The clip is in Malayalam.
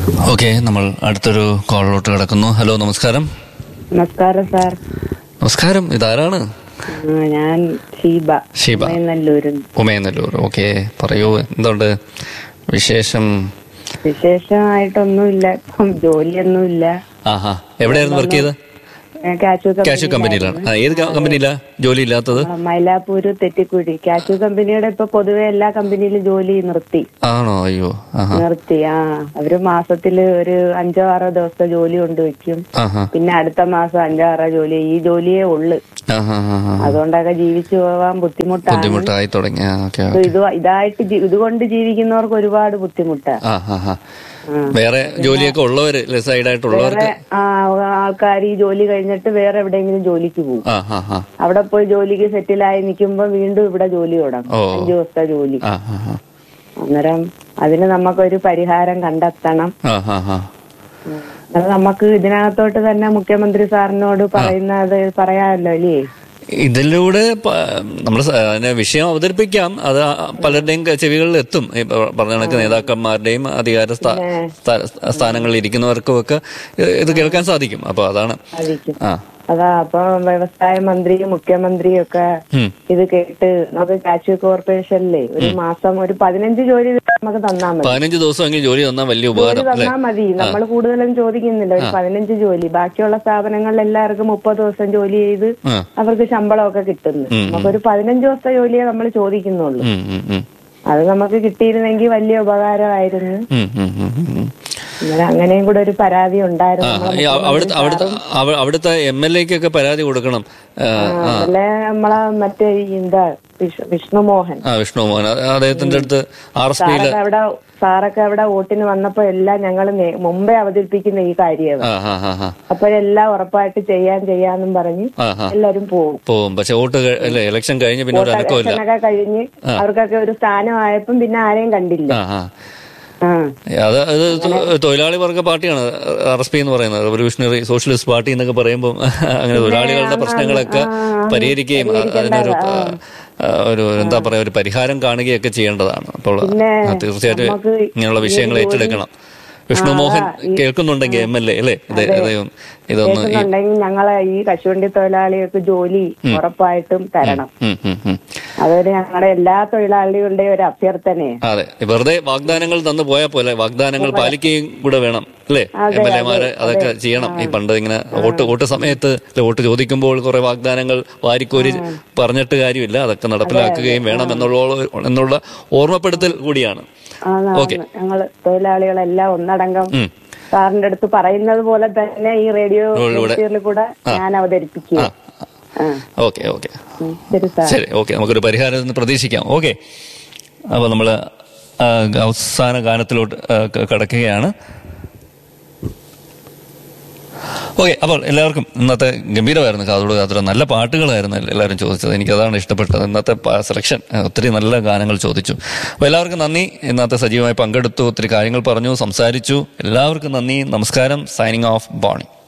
ഓക്കെ നമ്മൾ അടുത്തൊരു കോളിലോട്ട് കിടക്കുന്നു ഹലോ നമസ്കാരം നമസ്കാരം സാർ നമസ്കാരം ഇതാരാണ് ആ, ഞാൻ ഷീബ ഷീബ. നല്ലൂരും ഉമയനല്ലൂർ ഓക്കെ പറയൂ എന്തുണ്ട് വിശേഷം വിശേഷമായിട്ടൊന്നുമില്ല ഇപ്പം ജോലിയൊന്നുമില്ല ആഹാ എവിടെയായിരുന്നു വർക്ക് ചെയ്ത് ഞാൻ കാശു കാഷ്യൂ കമ്പനിയിലാണ് ആ ഏത് ക- കമ്പനിയിലാ ജോലി ഇല്ലാത്തത് ആ, മൈലാപ്പൂര് തെറ്റിക്കുഴി കാശു കമ്പനിയുടെ ഇപ്പൊ പൊതുവെ എല്ലാ കമ്പനിയിലും ജോലി നിർത്തി ആണോ അയ്യോ ആഹാ നിർത്തി ആ അവര് മാസത്തില് ഒരു അഞ്ചോ ആറോ ദിവസത്തെ ജോലി കൊണ്ടുവയ്ക്കും ആഹാ പിന്നെ അടുത്ത മാസം അഞ്ചോ ആറോ ജോലി ഈ ജോലിയേ ഉള്ളു ആഹാ ആഹാ അതുകൊണ്ടൊക്കെ ജീവിച്ചു പോകാൻ ബുദ്ധിമുട്ടാണ് ബുദ്ധിമുട്ടായി തുടങ്ങി ഓക്കെ ഇത് ഇത് ഇതായിട്ട് ജി- ഇതുകൊണ്ട് ജീവിക്കുന്നവർക്ക് ഒരുപാട് ബുദ്ധിമുട്ടാ ആ ഹാ ഹാ വേറെ ജോലിയൊക്കെ ഉള്ളവര് സൈഡായിട്ടുള്ളവർക്ക് ആ ആൾക്കാർ ഈ ജോലി കഴിഞ്ഞിട്ട് വേറെ എവിടെയെങ്കിലും ജോലിക്ക് പോകും ആ ഹാ ഹാ അവിടെ പോയി ജോലിക്ക് സെറ്റിലായി നിൽക്കുമ്പോ വീണ്ടും ഇവിടെ ജോലി തുടങ്ങും ഓ. അഞ്ചു ദിവസത്തെ ജോലി ആ ഹാ ഹാ അന്നേരം അതിന് നമുക്കൊരു പരിഹാരം കണ്ടെത്തണം ആ ഹാ ഹാ ഉം. അത് നമുക്ക് ഇതിനകത്തോട്ട് തന്നെ മുഖ്യമന്ത്രി സാറിനോട് പറയുന്നത് പറയാമല്ലോ അല്ലേ ഇതിലൂടെ നമ്മൾ വിഷയം അവതരിപ്പിക്കാം അത് ആ പലരുടെയും ക- ചെവികളിൽ എത്തും ഈ പ- പറഞ്ഞ കണക്ക് നേതാക്കന്മാരുടെയും അധികാര സ്ഥാ- സ്ഥാ- സ്ഥാനങ്ങളിൽ ഇരിക്കുന്നവർക്കും ഒക്കെ ഇത് കേൾക്കാൻ സാധിക്കും അപ്പൊ അതാണ് സാധിക്കും ആ അതാ അപ്പൊ വ്യവസായ മന്ത്രിയും മുഖ്യമന്ത്രിയും ഒക്കെ ഉം. ഇത് കേട്ട് നമുക്ക് കാശു കോർപ്പറേഷനിലെ ഒരു മാസം ഒരു പതിനഞ്ച് ജോലി നമുക്ക് തന്നാ മതി പതിനഞ്ച് ദിവസമെങ്കിൽ ജോലി തന്നാൽ വലിയ ജോലി ഉപകാരം അല്ലെ തന്നാ മതി നമ്മൾ കൂടുതലും ചോദിക്കുന്നില്ല ഒരു പതിനഞ്ച് ജോലി ബാക്കിയുള്ള സ്ഥാപനങ്ങളിൽ എല്ലാവർക്കും മുപ്പത് ദിവസം ജോലി ചെയ്ത് ആ അവർക്ക് ശമ്പളമൊക്കെ കിട്ടുന്നു നമുക്കൊരു പതിനഞ്ച് ദിവസത്തെ ജോലിയെ നമ്മൾ ചോദിക്കുന്നുള്ളൂ ഉം, ഉം, ഉം. അത് നമുക്ക് കിട്ടിയിരുന്നെങ്കിൽ വലിയ ഉപകാരമായിരുന്നു ഉം, ഉം, ഉം, ഉം. അന്നേരം അങ്ങനെയും കൂടെ ഒരു പരാതി ആ ഉണ്ടായിരുന്നു നമ്മളെ ഈ അവ- അവിടുത്തെ അവിടുത്തെ അവ- അവിടുത്തെ എം എൽ എക്കൊക്കെ പരാതി കൊടുക്കണം ആ, ആ അതുപോലെ നമ്മളെ മറ്റേ ഈ എന്താ വിഷ്- വിഷ്ണുമോഹൻ ആ വിഷ്ണു മോഹൻ അത് അദ്ദേഹത്തിന്റെ അടുത്ത് ആർ എസ് പിയില് സാറൊക്കെ അവിടെ സാറൊക്കെ അവിടെ വോട്ടിന് വന്നപ്പോ എല്ലാം ഞങ്ങൾ മുമ്പേ അവതരിപ്പിക്കുന്ന ഈ കാര്യം ആ ഹാ ഹാ ഹാ അപ്പോഴെല്ലാം ഉറപ്പായിട്ട് ചെയ്യാൻ ചെയ്യാന്നും പറഞ്ഞ് ആ ഹാ എല്ലാരും പോകും പോവും പക്ഷെ വോട്ട് കഴി- അല്ലേ ഇലക്ഷൻ കഴിഞ്ഞ് പിന്നെ ഒരു അനക്കമില്ല ഇലക്ഷനൊക്കെ കഴിഞ്ഞ് അവർക്കൊക്കെ ഒരു സ്ഥാനമായപ്പം പിന്നെ ആരെയും കണ്ടില്ല ആ ആ ആ അത് അത് തൊ- തൊഴിലാളി വർഗ പാർട്ടിയാണ് ആർ എസ് പി എന്ന് പറയുന്നത് റവല്യൂഷണറി സോഷ്യലിസ്റ്റ് പാർട്ടി എന്നൊക്കെ പറയുമ്പോൾ അങ്ങനെ തൊഴിലാളികളുടെ പ്രശ്നങ്ങളൊക്കെ പരിഹരിക്കുകയും അ- അതിനൊരു ആ, ഒരു എന്താ പറയാ ഒരു പരിഹാരം കാണുകയൊക്കെ ചെയ്യേണ്ടതാണ് അപ്പോൾ ആ, തീർച്ചയായിട്ടും നമുക്ക് ഇങ്ങനെയുള്ള വിഷയങ്ങൾ ഏറ്റെടുക്കണം വിഷ്ണു മോഹൻ കേൾക്കുന്നുണ്ടെങ്കിൽ എം എൽ എ അല്ലേ ഇത് ഇതൊന്നും ഇതൊന്ന് ഈ കേൾക്കുന്നുണ്ടെങ്കിൽ ഞങ്ങളെ ഈ കശുവണ്ടി തൊഴിലാളികൾക്ക് ജോലി ഉറപ്പായിട്ടും തരണം ഉം, ഉം, ഉം. അതൊരു ഞങ്ങളുടെ എല്ലാ തൊഴിലാളികളുടെയും ഒരു അഭ്യർത്ഥനയാണ് അതെ വെറുതെ വാഗ്ദാനങ്ങൾ തന്നു പോയാൽ പോലെ വാഗ്ദാനങ്ങൾ പാലിക്കുകയും കൂടെ വേണം അല്ലേ എം എൽ എമാര് അതൊക്കെ ചെയ്യണം ഈ പണ്ട് ഇങ്ങനെ വോട്ട് വോട്ട് സമയത്ത് അല്ലെ, വോട്ട് ചോദിക്കുമ്പോൾ കുറെ വാഗ്ദാനങ്ങൾ വാരിക്കോരി പറഞ്ഞിട്ട് കാര്യമില്ല അതൊക്കെ നടപ്പിലാക്കുകയും വേണം എന്നുള്ള എന്നുള്ള ഓർമ്മപ്പെടുത്തൽ കൂടിയാണ് ഓക്കെ ഞങ്ങള് തൊഴിലാളികളെല്ലാം ഒന്നടങ്കം ഉം. സാറിന്റെ അടുത്ത് പറയുന്നത് പോലെ തന്നെ ഈ റേഡിയോ റോഡിലൂടെ. കൂടെ ഞാൻ അവതരിപ്പിക്കുക ആ ആ ഓക്കെ ഓക്കെ ഉം. ശരി സാർ ശരി ഓക്കെ നമുക്കൊരു പരിഹാരം ഇന്ന് പ്രതീക്ഷിക്കാം ഓക്കെ അപ്പോൾ നമ്മൾ അവസാന ഗാനത്തിലോട്ട് ആ, ക- കടക്കുകയാണ് ഓക്കെ അപ്പോൾ എല്ലാവർക്കും ഇന്നത്തെ ഗംഭീരമായിരുന്നു കാതോട് യാത്ര നല്ല പാട്ടുകളായിരുന്നു എല്ലാവരും ചോദിച്ചത് എനിക്കതാണ് ഇഷ്ടപ്പെട്ടത് ഇന്നത്തെ സെലക്ഷൻ ഒത്തിരി നല്ല ഗാനങ്ങൾ ചോദിച്ചു അപ്പോൾ എല്ലാവർക്കും നന്ദി ഇന്നത്തെ സജീവമായി പങ്കെടുത്തു ഒത്തിരി കാര്യങ്ങൾ പറഞ്ഞു സംസാരിച്ചു എല്ലാവർക്കും നന്ദി നമസ്കാരം സൈനിങ് ഓഫ് ബോണി